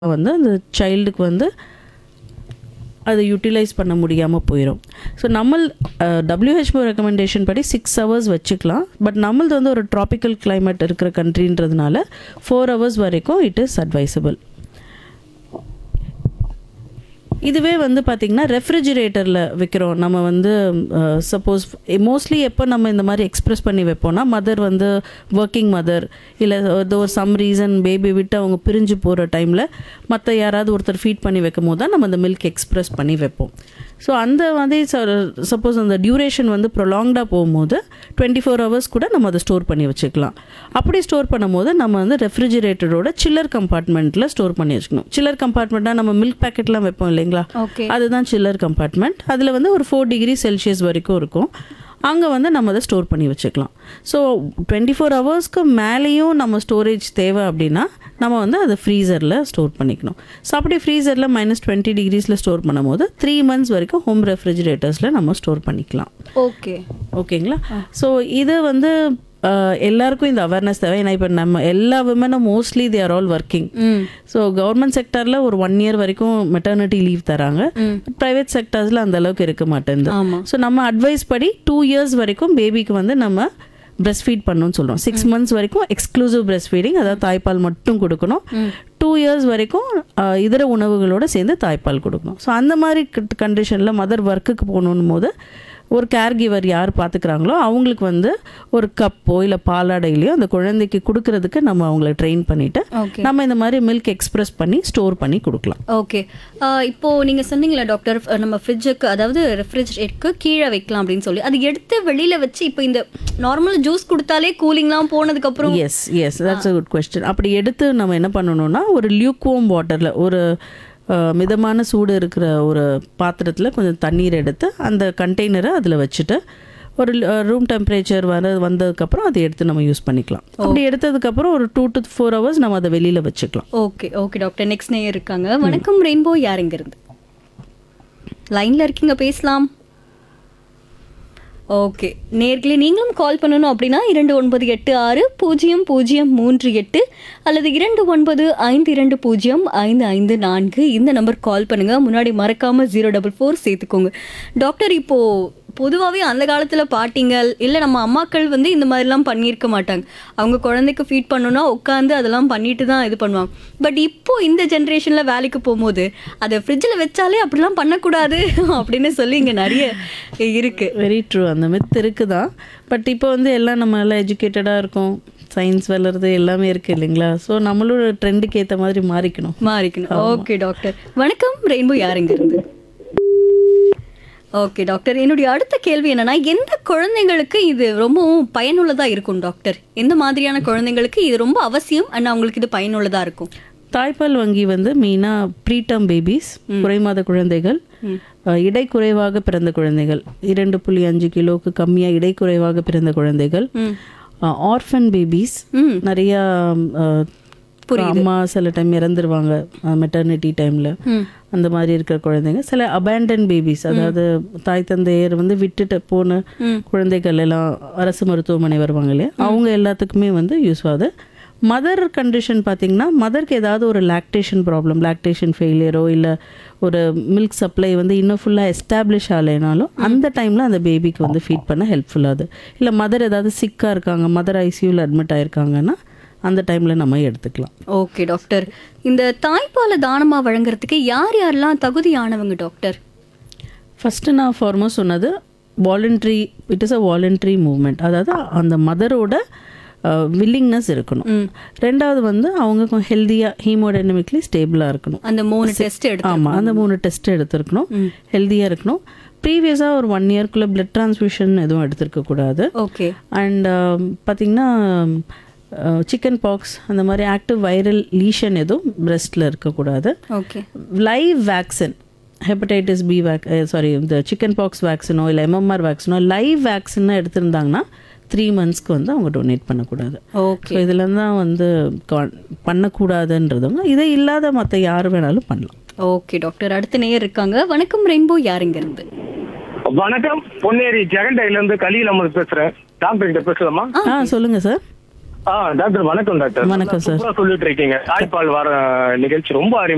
வந்து அந்த சைல்டுக்கு வந்து அதை யூட்டிலைஸ் பண்ண முடியாமல் போயிடும் ஸோ நம்ம டபிள்யூஹெச்ஓ ரெக்கமெண்டேஷன் படி சிக்ஸ் ஹவர்ஸ் வச்சுக்கலாம் பட் நம்மளது வந்து ஒரு ட்ராபிக்கல் climate இருக்கிற கண்ட்ரின்றதுனால ஃபோர் ஹவர்ஸ் வரைக்கும் இட் இஸ் அட்வைசபிள் இதுவே வந்து பார்த்திங்கன்னா ரெஃப்ரிஜிரேட்டரில் வைக்கிறோம் நம்ம வந்து சப்போஸ் மோஸ்ட்லி எப்போ நம்ம இந்த மாதிரி எக்ஸ்ப்ரெஸ் பண்ணி வைப்போம்னா மதர் வந்து ஒர்க்கிங் மதர் இல்லை ஏதோ ஒரு சம் ரீசன் பேபி விட்டு அவங்க பிரிஞ்சு போகிற டைமில் மற்ற யாராவது ஒருத்தர் ஃபீட் பண்ணி வைக்கும் போது தான் நம்ம அந்த மில்க் எக்ஸ்ப்ரெஸ் பண்ணி வைப்போம் ஸோ அந்த மாதிரி சப்போஸ் அந்த டியூரேஷன் வந்து ப்ரொலாங்டாக போகும்போது டுவெண்ட்டி ஃபோர் ஹவர்ஸ் கூட நம்ம அதை ஸ்டோர் பண்ணி வச்சுக்கலாம் அப்படி ஸ்டோர் பண்ணும்போது நம்ம வந்து ரெஃப்ரிஜிரேட்டரோட சில்லர் கம்பார்ட்மெண்ட்டில் ஸ்டோர் பண்ணி வச்சுக்கணும் சில்லர் கம்பார்ட்மெண்ட்டாக நம்ம மில்க் பேக்கெட்லாம் வைப்போம் இல்லைங்களா ஓகே அதுதான் சில்லர் கம்பார்ட்மெண்ட் அதில் வந்து ஒரு ஃபோர் டிகிரி செல்சியஸ் வரைக்கும் இருக்கும் அங்கே வந்து நம்ம அதை ஸ்டோர் பண்ணி வச்சுக்கலாம் ஸோ டுவெண்ட்டி ஃபோர் ஹவர்ஸ்க்கு மேலேயும் நம்ம ஸ்டோரேஜ் தேவை அப்படின்னா நம்ம வந்து அதை ஃப்ரீசரில் ஸ்டோர் பண்ணிக்கணும் ஸோ அப்படி ஃப்ரீசரில் மைனஸ் டுவெண்ட்டி டிகிரிஸில் ஸ்டோர் பண்ணும்போது த்ரீ மந்த்ஸ் வரைக்கும் ஹோம் ரெஃப்ரிஜிரேட்டர்ஸில் நம்ம ஸ்டோர் பண்ணிக்கலாம் ஓகே ஓகேங்களா ஸோ இது வந்து அஹ், எல்லாருக்கும் இந்த அவேர்னஸ் தேவை ஏன்னா இப்போ நம்ம எல்லா விமனும் mostly they are all working ம் ஸோ கவர்மெண்ட் செக்டரில் ஒரு ஒன் இயர் வரைக்கும் மெட்டர்னிட்டி லீவ் தராங்க ம் ப்ரைவேட் செக்டர்ஸில் அந்த அளவுக்கு இருக்க மாட்டேங்குது ஆமா ஸோ நம்ம அட்வைஸ் படி டூ இயர்ஸ் வரைக்கும் பேபிக்கு வந்து நம்ம பிரஸ்ட் ஃபீட் பண்ணணும்னு சொல்கிறோம் சிக்ஸ் மந்த்ஸ் வரைக்கும் எக்ஸ்க்ளூசிவ் பிரஸ்ட் ஃபீடிங் அதாவது தாய்ப்பால் மட்டும் கொடுக்கணும் ம் டூ இயர்ஸ் வரைக்கும் அஹ், இதர உணவுகளோட சேர்ந்து தாய்ப்பால் கொடுக்கணும் ஸோ அந்த மாதிரி கண்டிஷனில் மதர் ஒர்க்குக்கு போகணும் போது ஒரு கேர் கிவர் யார் பார்த்துக்கிறாங்களோ அவங்களுக்கு வந்து ஒரு கப்போ இல்லை பாலாடையிலையோ அந்த குழந்தைக்கு கொடுக்கறதுக்கு நம்ம அவங்கள ட்ரெயின் பண்ணிவிட்டு ஓகே நம்ம இந்த மாதிரி மில்க் எக்ஸ்பிரஸ் பண்ணி ஸ்டோர் பண்ணி கொடுக்கலாம் ஓகே இப்போ நீங்க சொன்னீங்களா டாக்டர் அஹ், நம்ம ஃப்ரிட்ஜுக்கு அதாவது ரெஃப்ரிஜரேட்டருக்கு கீழே வைக்கலாம் அப்படின்னு சொல்லி அது எடுத்து வெளியில வச்சு இப்போ இந்த நார்மல் ஜூஸ் கொடுத்தாலே கூலிங்லாம் போனதுக்கு அப்புறம் yes yes that's a good question அப்படி எடுத்து நம்ம என்ன பண்ணணும்னா ஒரு லியூக்வோம் வாட்டரில் ஒரு அஹ், மிதமான சூடு இருக்கிற ஒரு பாத்திரத்தில் கொஞ்சம் தண்ணீர் எடுத்து அந்த கண்டெய்னரை அதில் வச்சுட்டு ஒரு ரூம் டெம்பரேச்சர் வர வந்ததுக்கப்புறம் அதை எடுத்து நம்ம யூஸ் பண்ணிக்கலாம் அப்படி எடுத்ததுக்கப்புறம் ஒரு டூ டு ஃபோர் ஹவர்ஸ் நம்ம அதை வெளியில் வச்சுக்கலாம் ஓகே ஓகே டாக்டர் நெக்ஸ்ட் நேயர் இருக்காங்க வணக்கம் ரெயின்போ யார் இங்க இருந்து லைன்ல இருக்கீங்க பேசலாம் ஓகே நேர்களே நீங்களும் கால் பண்ணணும் அப்படின்னா இரண்டு ஒன்பது எட்டு ஆறு பூஜ்ஜியம் பூஜ்ஜியம் மூன்று எட்டு அல்லது இரண்டு ஒன்பது ஐந்து இரண்டு பூஜ்ஜியம் ஐந்து ஐந்து நான்கு இந்த நம்பர் கால் பண்ணுங்க முன்னாடி மறக்காம ஜீரோ டபுள் ஃபோர் சேர்த்துக்கோங்க டாக்டர் இப்போ பொதுவாகவே அந்த காலத்தில் பாட்டிங்கள் இல்லை நம்ம அம்மாக்கள் வந்து இந்த மாதிரிலாம் பண்ணியிருக்க மாட்டாங்க அவங்க குழந்தைக்கு ஃபீட் பண்ணணும்னா உட்காந்து அதெல்லாம் பண்ணிட்டு தான் இது பண்ணுவாங்க பட் இப்போ இந்த ஜென்ரேஷனில் வேலைக்கு போகும்போது அதை ஃப்ரிட்ஜில் வச்சாலே அப்படிலாம் பண்ணக்கூடாது அப்படின்னு சொல்லி இங்கே நிறைய இருக்கு வெரி ட்ரூ அந்த மித் இருக்குதான் பட் இப்போ வந்து எல்லாம் நம்ம எல்லாம் எஜுகேட்டடாக இருக்கோம் சயின்ஸ் வளருது எல்லாமே இருக்குது இல்லைங்களா ஸோ நம்மளோட ட்ரெண்டுக்கு ஏற்ற மாதிரி மாறிக்கணும் மாறிக்கணும் ஓகே டாக்டர் வணக்கம் ரெயின்போ யாருங்க இருந்து ஓகே டாக்டர் என்னுடைய அடுத்த கேள்வி என்னன்னா எந்த குழந்தைங்களுக்கு இது ரொம்பவும் பயனுள்ளதா இருக்கும் டாக்டர் எந்த மாதிரியான குழந்தைங்களுக்கு இது ரொம்ப அவசியம் அண்ட் அவங்களுக்கு இது பயனுள்ளதா இருக்கும் தாய்ப்பால் வங்கி வந்து மெயினாக ப்ரீடம் பேபிஸ் குறைமாத குழந்தைகள் ம். அஹ், இடை குறைவாக பிறந்த குழந்தைகள் இரண்டு புள்ளி அஞ்சு கிலோவுக்கு கம்மியாக இடை குறைவாக பிறந்த குழந்தைகள் ம் ஆர்ஃபன் பேபிஸ் ம் நிறையா அஹ், அம்மா சில டைம் இறந்துருவாங்க மெட்டர்னிட்டி டைமில் ம் அந்த மாதிரி இருக்கிற குழந்தைங்க சில அபேண்டன் பேபிஸ் அதாவது தாய் தந்தையர் வந்து விட்டுட்டு போன ம். குழந்தைகள் எல்லாம் அரசு மருத்துவமனை வருவாங்க இல்லையா அவங்க எல்லாத்துக்குமே வந்து யூஸ் ஆகுது மதர் கண்டிஷன் பார்த்தீங்கன்னா மதருக்கு ஏதாவது ஒரு லாக்டேஷன் ப்ராப்ளம் லாக்டேஷன் ஃபெயிலியரோ இல்லை ஒரு மில்க் சப்ளை வந்து இன்னும் ஃபுல்லாக எஸ்டாப்ளிஷ் ஆகலைனாலும் அந்த டைமில் அந்த பேபிக்கு வந்து ஃபீட் பண்ண ஹெல்ப்ஃபுல்லாகுது இல்லை மதர் ஏதாவது சிக்காக இருக்காங்க மதர் ஐசியூவில் அட்மிட் ஆயிருக்காங்கன்னா அந்த டைமில் நம்ம எடுத்துக்கலாம் ஓகே டாக்டர் இந்த தாய்ப்பாலை தானமா வழங்குறதுக்கு யார் யாரெல்லாம் தகுதியானவங்க டாக்டர் ஃபஸ்ட்டு நான் ஃபார்மோஸ் சொன்னது voluntary it is a voluntary movement அதாவது அந்த மதரோட வில்லிங்னஸ் இருக்கணும் ம். ரெண்டாவது வந்து அவங்க கொஞ்சம் ஹெல்த்தியாக ஹீமோடைனமிக்லி ஸ்டேபிளாக இருக்கணும் அந்த மூணு டெஸ்ட் எடுத்து ஆமாம் அந்த மூணு டெஸ்ட் எடுத்திருக்கணும் ம். ஹெல்த்தியாக இருக்கணும் ப்ரீவியஸாக ஒரு ஒன் இயர்க்குள்ளே பிளட் டிரான்ஸ்ஃபியூஷன் எதுவும் எடுத்திருக்கக்கூடாது ஓகே அண்ட் பார்த்தீங்கன்னா சிக்கன் பாக்ஸ் அந்த மாதிரி ஆக்டிவ் வைரல் லீஷன் எதுவும் பிரெஸ்ட்டில் இருக்கக்கூடாது okay live vaccine hepatitis B vac sorry இந்த சிக்கன் பாக்ஸ் வேக்சினோ இல்லை எம்எம்ஆர் வேக்சினோ லைவ் வேக்சின்னு எடுத்திருந்தாங்கன்னா த்ரீ மந்த்ஸ்க்கு வந்து அவங்க டொனேட் பண்ணக்கூடாது ஓகே ஸோ இதில் தான் வந்து con- பண்ணக்கூடாதுன்றதுங்க இதை இல்லாத மற்ற யார் வேணாலும் பண்ணலாம் ஓகே டாக்டர் அடுத்த நேயர் இருக்காங்க வணக்கம் ரெயின்போ யாருங்க இருந்து வணக்கம் பொன்னேரி ஜெகண்டையில இருந்து கலியில் அமர் பேசுறேன் டாக்டர் கிட்ட பேசலாமா ஆ சொல்லுங்கள் சார் ஆ டாக்டர் வணக்கம் டாக்டர் வணக்கம் சார். சூப்பரா சொல்லிட்டு இருக்கீங்க தாய்ப்பால் வர நிகழ்ச்சி ரொம்ப அருமை